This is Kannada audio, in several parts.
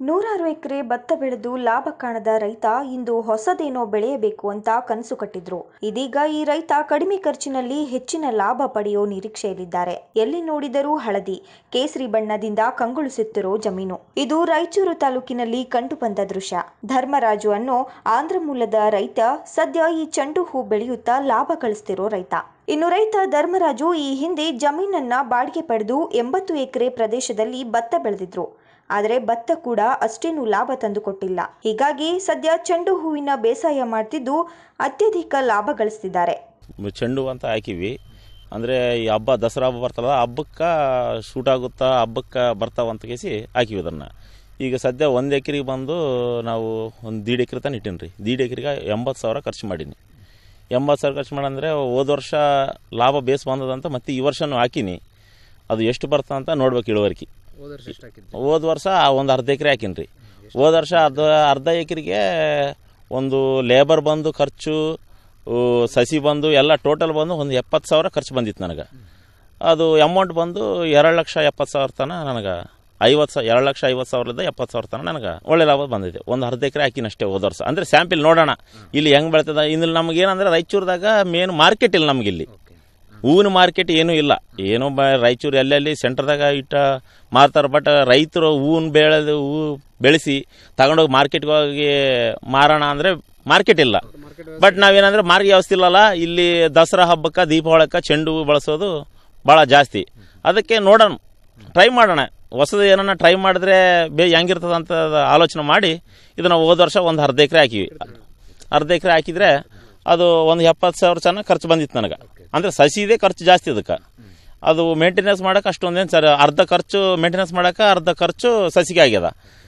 ನೂರಾರು ಎಕರೆ ಭತ್ತ ಬೆಳೆದು ಲಾಭ ಕಾಣದ ರೈತ ಇಂದು ಹೊಸದೇನೋ ಬೆಳೆಯಬೇಕು ಅಂತ ಕನಸು ಕಟ್ಟಿದ್ರು ಇದೀಗ ಈ ರೈತ ಕಡಿಮೆ ಖರ್ಚಿನಲ್ಲಿ ಹೆಚ್ಚಿನ ಲಾಭ ಪಡೆಯೋ ನಿರೀಕ್ಷೆಯಲ್ಲಿದ್ದಾರೆ ಎಲ್ಲಿ ನೋಡಿದರೂ ಹಳದಿ ಕೇಸರಿ ಬಣ್ಣದಿಂದ ಕಂಗೊಳಿಸುತ್ತಿರೋ ಜಮೀನು ಇದು ರಾಯಚೂರು ತಾಲೂಕಿನಲ್ಲಿ ಕಂಡುಬಂದ ದೃಶ್ಯ ಧರ್ಮರಾಜು ಅನ್ನೋ ಆಂಧ್ರ ಮೂಲದ ರೈತ ಸದ್ಯ ಈ ಚೆಂಡು ಹೂ ಬೆಳೆಯುತ್ತಾ ಲಾಭ ಗಳಿಸ್ತಿರೋ ರೈತ ಇನ್ನು ರೈತ ಧರ್ಮರಾಜು ಈ ಹಿಂದೆ ಜಮೀನನ್ನ ಬಾಡಿಗೆ ಪಡೆದು ಎಂಬತ್ತು ಎಕರೆ ಪ್ರದೇಶದಲ್ಲಿ ಭತ್ತ ಬೆಳೆದಿದ್ರು ಆದರೆ ಭತ್ತ ಕೂಡ ಅಷ್ಟೇನು ಲಾಭ ತಂದುಕೊಟ್ಟಿಲ್ಲ ಹೀಗಾಗಿ ಸದ್ಯ ಚೆಂಡು ಹೂವಿನ ಬೇಸಾಯ ಮಾಡ್ತಿದ್ದು ಅತ್ಯಧಿಕ ಲಾಭ ಗಳಿಸ್ತಿದ್ದಾರೆ ಚೆಂಡು ಅಂತ ಹಾಕಿವಿ ಅಂದರೆ ಈ ಹಬ್ಬ ದಸರಾ ಹಬ್ಬ ಬರ್ತಲ್ಲ ಹಬ್ಬಕ್ಕೆ ಶೂಟ್ ಆಗುತ್ತಾ ಹಬ್ಬಕ್ಕೆ ಬರ್ತಾವಂತ ಕೇಸಿ ಹಾಕಿವಿ ಅದನ್ನು ಈಗ ಸದ್ಯ ಒಂದು ಎಕರೆಗೆ ಬಂದು ನಾವು ಒಂದು ದೀಡ್ ಎಕರೆ ತನಕ ಇಟ್ಟೀನಿ ರೀ ದೀಡ್ ಎಕರೆಗೆ ಎಂಬತ್ತು ಸಾವಿರ ಖರ್ಚು ಮಾಡೀನಿ ಎಂಬತ್ತು ಸಾವಿರ ಖರ್ಚು ಮಾಡಂದರೆ ಹೋದ ವರ್ಷ ಲಾಭ ಬೇಸ್ ಬಂದದಂತ ಮತ್ತೆ ಈ ವರ್ಷನೂ ಹಾಕೀನಿ ಅದು ಎಷ್ಟು ಬರ್ತದೆ ಅಂತ ನೋಡ್ಬೇಕು ಇಳುವರಿಕೆ ಹೋದ ವರ್ಷ ಎಷ್ಟು ಹಾಕಿದ್ದು ಹೋದ ವರ್ಷ ಒಂದು ಅರ್ಧ ಎಕರೆ ಹಾಕೀನಿ ರೀ ಹೋದ ವರ್ಷ ಅರ್ಧ ಅರ್ಧ ಎಕರೆಗೆ ಒಂದು ಲೇಬರ್ ಬಂದು ಖರ್ಚು ಊ, ಸಸಿ ಬಂದು ಎಲ್ಲ ಟೋಟಲ್ ಬಂದು ಒಂದು ಎಪ್ಪತ್ತು ಸಾವಿರ ಖರ್ಚು ಬಂದಿತ್ತು ನನಗೆ ಅದು ಅಮೌಂಟ್ ಬಂದು ಎರಡು ಲಕ್ಷ ಎಪ್ಪತ್ತು ಸಾವಿರ ತನಕ ನನಗೆ ಐವತ್ತು ಸಾವಿರ ಎರಡು ಲಕ್ಷ ಐವತ್ತು ಸಾವಿರದಿಂದ ಎಪ್ಪತ್ತು ಸಾವಿರ ತನಕ ನನಗೆ ಒಳ್ಳೆ ಲಾಭ ಬಂದಿದೆ ಒಂದು ಅರ್ಧ ಎಕರೆ ಹಾಕಿನ ಅಷ್ಟೇ ಹೋದ ವರ್ಷ ಅಂದರೆ ಸ್ಯಾಂಪಿಲ್ ನೋಡೋಣ ಇಲ್ಲಿ ಹೆಂಗೆ ಬೆಳ್ತದ ಇನ್ನು ನಮ್ಗೆ ಏನಂದ್ರೆ ರಾಯಚೂರದಾಗ ಮೇನ್ ಮಾರ್ಕೆಟ್ ಇಲ್ಲ ನಮ್ಗೆ ಇಲ್ಲಿ ಓಕೆ ಹೂವಿನ ಮಾರ್ಕೆಟ್ ಏನೂ ಇಲ್ಲ ಏನೋ ಬ ರಾಯಚೂರು ಎಲ್ಲೆಲ್ಲಿ ಸೆಂಟ್ರದಾಗ ಇಟ್ಟ ಮಾರ್ತಾರೆ ಬಟ್ ರೈತರು ಹೂವಿನ ಬೆಳೆದು ಹೂ ಬೆಳೆಸಿ ತಗೊಂಡೋಗಿ ಮಾರ್ಕೆಟ್ಗೆ ಹೋಗಿ ಮಾರೋಣ ಅಂದರೆ ಮಾರ್ಕೆಟ್ ಇಲ್ಲ ಮಾರ್ಕೆಟ್ ಬಟ್ ನಾವೇನಂದ್ರೆ ಮಾರ್ಗ ವ್ಯವಸ್ಥೆ ಇಲ್ಲಲ್ಲ ಇಲ್ಲಿ ದಸರಾ ಹಬ್ಬಕ್ಕೆ ದೀಪಾವಳಿಗೆ ಚೆಂಡು ಹೂ ಬಳಸೋದು ಭಾಳ ಜಾಸ್ತಿ ಅದಕ್ಕೆ ನೋಡೋಣ ಟ್ರೈ ಮಾಡೋಣ ಹೊಸದು ಏನನ್ನ ಟ್ರೈ ಮಾಡಿದ್ರೆ ಬೇ ಹೆಂಗಿರ್ತದೆ ಅಂತ ಆಲೋಚನೆ ಮಾಡಿ ಇದನ್ನು ಹೋದ ವರ್ಷ ಒಂದು ಅರ್ಧ ಎಕರೆ ಹಾಕಿವಿ ಅರ್ಧ ಎಕರೆ ಹಾಕಿದ್ರೆ ಅದು ಒಂದು ಎಪ್ಪತ್ತು ಸಾವಿರ ಚೆನ್ನಾಗಿ ಖರ್ಚು ಬಂದಿತ್ತು ನನಗೆ ಅಂದರೆ ಸಸಿದೆ ಖರ್ಚು ಜಾಸ್ತಿ ಅದಕ್ಕೆ ಅದು ಮೇಂಟೆನೆನ್ಸ್ ಮಾಡೋಕೆ ಅಷ್ಟೊಂದೇನು ಸರ್ ಅರ್ಧ ಖರ್ಚು ಮೇಂಟೆನೆನ್ಸ್ ಮಾಡೋಕೆ ಅರ್ಧ ಖರ್ಚು ಸಸಿಗೆ ಆಗ್ಯದ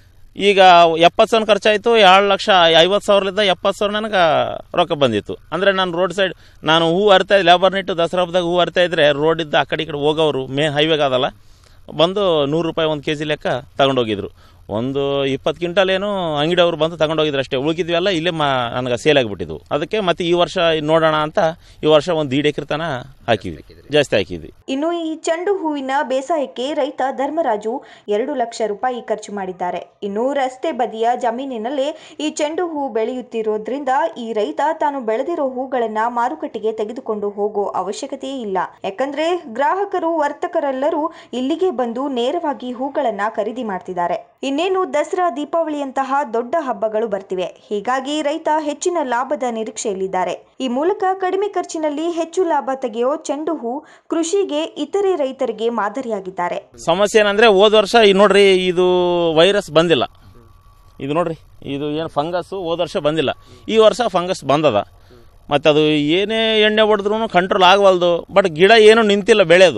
ಈಗ ಎಪ್ಪತ್ತು ಸಾವಿರ ಖರ್ಚಾಯಿತು ಎರಡು ಲಕ್ಷ ಐವತ್ತು ಸಾವಿರದಿಂದ ಎಪ್ಪತ್ತು ಸಾವಿರ ನನಗೆ ರೊಕ್ಕ ಬಂದಿತ್ತು ಅಂದರೆ ನಾನು ರೋಡ್ ಸೈಡ್ ನಾನು ಹೂ ಹರಿತಾ ಲೇಬರ್ ನಿಟ್ಟು ದಸರಾ ಹಬ್ಬದಾಗ ಹೂ ಹರಿತಾ ಇದ್ರೆ ರೋಡಿದ್ದ ಆ ಕಡೆ ಈ ಕಡೆ ಹೋಗೋರು ಮೇನ್ ಹೈವೇಗೆ ಅದಲ್ಲ ಬಂದು ನೂರು ರೂಪಾಯಿ ಒಂದು ಕೆ ಜಿ ಲೆಕ್ಕ ತಗೊಂಡೋಗಿದ್ರು ಒಂದು ಇಪ್ಪತ್ತು ಕ್ವಿಂಟಲ್ ಏನು ಅಂಗಡಿಯವರು ಬಂದು ತಗೊಂಡೋಗಿದ್ರು ಅಷ್ಟೇ ಉಳಿದಿದ್ವೆಲ್ಲ ಇಲ್ಲೇ ಮಾ ನನಗೆ ಸೇಲ್ ಆಗಿಬಿಟ್ಟಿದ್ವು ಅದಕ್ಕೆ ಮತ್ತೆ ಈ ವರ್ಷ ನೋಡೋಣ ಅಂತ ಈ ವರ್ಷ ಒಂದು ದೀಡ್ ಎಕರೆ ತನ ಹಾಕಿದ್ವಿ ಜಾಸ್ತಿ ಹಾಕಿದ್ವಿ ಇನ್ನು ಈ ಚೆಂಡು ಹೂವಿನ ಬೇಸಾಯಕ್ಕೆ ರೈತ ಧರ್ಮರಾಜು ಎರಡು ಲಕ್ಷ ರೂಪಾಯಿ ಖರ್ಚು ಮಾಡಿದ್ದಾರೆ ಇನ್ನು ರಸ್ತೆ ಬದಿಯ ಜಮೀನಿನಲ್ಲೇ ಈ ಚೆಂಡು ಹೂ ಬೆಳೆಯುತ್ತಿರೋದ್ರಿಂದ ಈ ರೈತ ತಾನು ಬೆಳೆದಿರೋ ಹೂಗಳನ್ನ ಮಾರುಕಟ್ಟೆಗೆ ತೆಗೆದುಕೊಂಡು ಹೋಗೋ ಅವಶ್ಯಕತೆಯೇ ಇಲ್ಲ ಯಾಕಂದ್ರೆ ಗ್ರಾಹಕರು ವರ್ತಕರೆಲ್ಲರೂ ಇಲ್ಲಿಗೆ ಬಂದು ನೇರವಾಗಿ ಹೂಗಳನ್ನ ಖರೀದಿ ಮಾಡ್ತಿದ್ದಾರೆ ಇನ್ನೇನು ದಸರಾ ದೀಪಾವಳಿಯಂತಹ ದೊಡ್ಡ ಹಬ್ಬಗಳು ಬರ್ತಿವೆ ಹೀಗಾಗಿ ರೈತ ಹೆಚ್ಚಿನ ಲಾಭದ ನಿರೀಕ್ಷೆಯಲ್ಲಿದ್ದಾರೆ ಈ ಮೂಲಕ ಕಡಿಮೆ ಖರ್ಚಿನಲ್ಲಿ ಹೆಚ್ಚು ಲಾಭ ತೆಗೆಯೋ ಚೆಂಡು ಹೂ ಕೃಷಿಗೆ ಇತರೆ ರೈತರಿಗೆ ಮಾದರಿಯಾಗಿದ್ದಾರೆ ಸಮಸ್ಯೆ ಏನಂದ್ರೆ ಹೋದ ವರ್ಷ ಈ ನೋಡ್ರಿ ಇದು ವೈರಸ್ ಬಂದಿಲ್ಲ ಇದು ನೋಡ್ರಿ ಇದು ಏನು ಫಂಗಸ್ಸು ಹೋದ ವರ್ಷ ಬಂದಿಲ್ಲ ಈ ವರ್ಷ ಫಂಗಸ್ ಬಂದದ ಮತ್ತು ಅದು ಏನೇ ಎಣ್ಣೆ ಹೊಡೆದ್ರೂ ಕಂಟ್ರೋಲ್ ಆಗವಲ್ದು ಬಟ್ ಗಿಡ ಏನು ನಿಂತಿಲ್ಲ ಬೆಳೆಯೋದು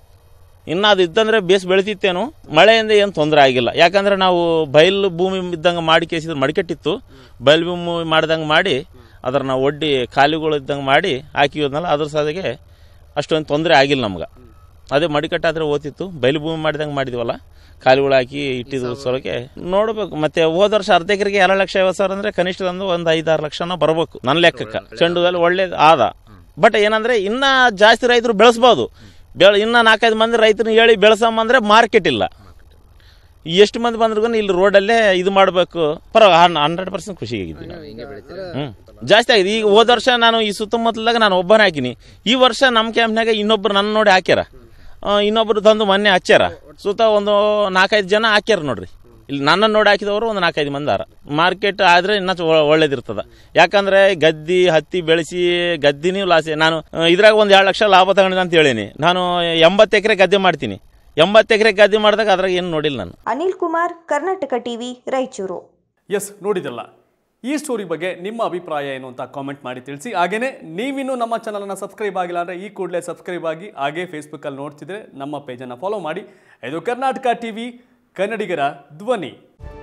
ಇನ್ನು ಅದು ಇದ್ದಂದ್ರೆ ಬೇಸ್ ಬೆಳಿತಿತ್ತೇನು ಮಳೆಯಿಂದ ಏನು ತೊಂದರೆ ಆಗಿಲ್ಲ ಯಾಕಂದ್ರೆ ನಾವು ಬಯಲು ಭೂಮಿ ಇದ್ದಂಗೆ ಮಾಡಿ ಕೇಸಿದ್ರೆ ಮಡಿಕೆಟ್ಟಿತ್ತು ಬಯಲು ಭೂಮಿ ಮಾಡ್ದಂಗೆ ಮಾಡಿ ಅದರ ನಾವು ಒಡ್ಡಿ ಖಾಲಿಗಳು ಇದ್ದಂಗೆ ಮಾಡಿ ಹಾಕಿದ್ನಲ್ಲ ಅದ್ರ ಸದಿಗೆ ಅಷ್ಟೊಂದು ತೊಂದರೆ ಆಗಿಲ್ಲ ನಮ್ಗೆ ಅದೇ ಮಡಿಕಟ್ಟಾದ್ರೆ ಓದ್ತಿತ್ತು ಬಯಲು ಭೂಮಿ ಮಾಡಿದಂಗೆ ಮಾಡಿದ್ವಲ್ಲ ಖಾಲಿಗಳು ಹಾಕಿ ಇಟ್ಟಿದ್ದು ಸಲಕ್ಕೆ ನೋಡ್ಬೇಕು ಮತ್ತೆ ಹೋದ ವರ್ಷ ಅರ್ಧ ಎಕರೆಗೆ ಎರಡು ಲಕ್ಷ ಐವತ್ತು ಸಾವಿರ ಅಂದ್ರೆ ಕನಿಷ್ಠ ಒಂದು ಒಂದು ಐದಾರು ಲಕ್ಷನ ಬರಬೇಕು ನನ್ನ ಲೆಕ್ಕಕ್ಕೆ ಚೆಂಡುದಲ್ಲಿ ಒಳ್ಳೇದು ಆದ ಬಟ್ ಏನಂದ್ರೆ ಇನ್ನ ಜಾಸ್ತಿ ರೈತರು ಬೆಳೆಸ್ಬೋದು ಬೆಳೆ ಇನ್ನ ನಾಲ್ಕೈದು ಮಂದಿ ರೈತರನ್ನ ಹೇಳಿ ಬೆಳೆಸಂಬಂದ್ರೆ ಮಾರ್ಕೆಟ್ ಇಲ್ಲ ಎಷ್ಟು ಮಂದಿ ಬಂದ್ರೂ ಇಲ್ಲಿ ರೋಡಲ್ಲೇ ಇದು ಮಾಡಬೇಕು ಪರ ಹಂಡ್ರೆಡ್ ಪರ್ಸೆಂಟ್ ಖುಷಿಯಾಗಿದ್ದೀನಿ ನಾನು. ಹಿಂಗೆ ಬೆಳಿತೀರಾ ಹ್ಮ್ ಜಾಸ್ತಿ ಆಗಿದೆ ಈಗ ಹೋದ ವರ್ಷ ನಾನು ಈ ಸುತ್ತಮುತ್ತಲಾಗ ನಾನು ಒಬ್ಬನೇ ಹಾಕಿನಿ ಈ ವರ್ಷ ನಮ್ಮ ಕ್ಯಾಂಪ್ನಾಗ ಇನ್ನೊಬ್ರು ನನ್ನ ನೋಡಿ ಹಾಕ್ಯಾರ ಆ, ಇನ್ನೊಬ್ರು ತಂದು ಮೊನ್ನೆ ಹಚ್ಚಾರ ಸುತ್ತ ಒಂದು ನಾಲ್ಕೈದು ಜನ ಹಾಕ್ಯಾರ ನೋಡ್ರಿ ಇಲ್ಲಿ ನನ್ನನ್ನು ನೋಡಿ ಹಾಕಿದವರು ಒಂದು ನಾಲ್ಕೈದು ಮಂದಿ ಆರ ಮಾರ್ಕೆಟ್ ಆದ್ರೆ ಇನ್ನೂ ಚ- ಒಳ್ಳೇದಿರ್ತದ ಯಾಕಂದ್ರೆ ಗದ್ದಿ ಹತ್ತಿ ಬೆಳೆಸಿ ಗದ್ದಿನೂ ಲಾಸೆ ನಾನು ಆ, ಇದ್ರಾಗ ಒಂದು ಎರಡು ಲಕ್ಷ ಲಾಭ ತಗೊಂಡಿದ್ದೆ ಅಂತ ಹೇಳೀನಿ ನಾನು ಎಂಬತ್ತು ಎಕರೆ ಗದ್ದೆ ಮಾಡ್ತೀನಿ ಎಂಬತ್ತು ಎಕರೆ ಗದ್ದೆ ಮಾಡಿದಾಗ ಅದ್ರಾಗ ಏನು ನೋಡಿಲ್ಲ ನಾನು ಅನಿಲ್ ಕುಮಾರ್ ಕರ್ನಾಟಕ ಟಿವಿ ರಾಯಚೂರು ಎಸ್ ನೋಡಿದಲ್ಲ ಈ ಸ್ಟೋರಿ ಬಗ್ಗೆ ನಿಮ್ಮ ಅಭಿಪ್ರಾಯ ಏನು ಅಂತ ಕಾಮೆಂಟ್ ಮಾಡಿ ತಿಳಿಸಿ ಹಾಗೇನೇ ನೀವಿನ್ನೂ ನಮ್ಮ ಚಾನಲನ್ನು ಸಬ್ಸ್ಕ್ರೈಬ್ ಆಗಿಲ್ಲ ಅಂದರೆ ಈ ಕೂಡಲೇ ಸಬ್ಸ್ಕ್ರೈಬ್ ಆಗಿ ಹಾಗೇ ಫೇಸ್ಬುಕ್ಕಲ್ಲಿ ನೋಡ್ತಿದ್ರೆ ನಮ್ಮ ಪೇಜನ್ನು ಫಾಲೋ ಮಾಡಿ ಇದು ಕರ್ನಾಟಕ ಟಿವಿ ಕನ್ನಡಿಗರ ಧ್ವನಿ